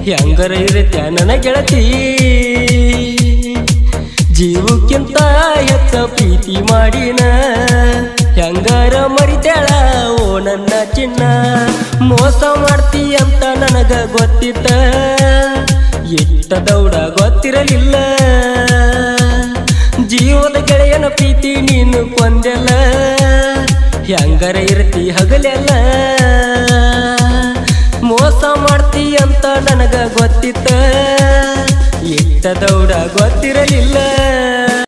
ಹೆಂಗರ ಇರತ್ಯ ನನ್ನ ಗೆಳತಿ ಜೀವಕ್ಕಿಂತ ಹೆಚ್ಚ ಪ್ರೀತಿ ಮಾಡಿನ ಹೆಂಗಾರ ಮರಿತಾಳ ಓ ನನ್ನ ಚಿನ್ನ ಮೋಸ ಮಾಡ್ತಿ ಅಂತ ನನಗ ಗೊತ್ತಿತ್ತ ಇಟ್ಟ ದೌಡ ಗೊತ್ತಿರಲಿಲ್ಲ ಜೀವದ ಗೆಳೆಯನ ಪ್ರೀತಿ ನೀನು ಕೊಂದೆಲ್ಲ ಹೆಂಗರ ಇರ್ತಿ ಹಗಲೆಲ್ಲ ಮೋಸ ಮಾಡ್ತಿ ಅಂತ ನನಗ ಗೊತ್ತಿತ್ತ ಇಟ್ಟ ದೌಡ ಗೊತ್ತಿರಲಿಲ್ಲ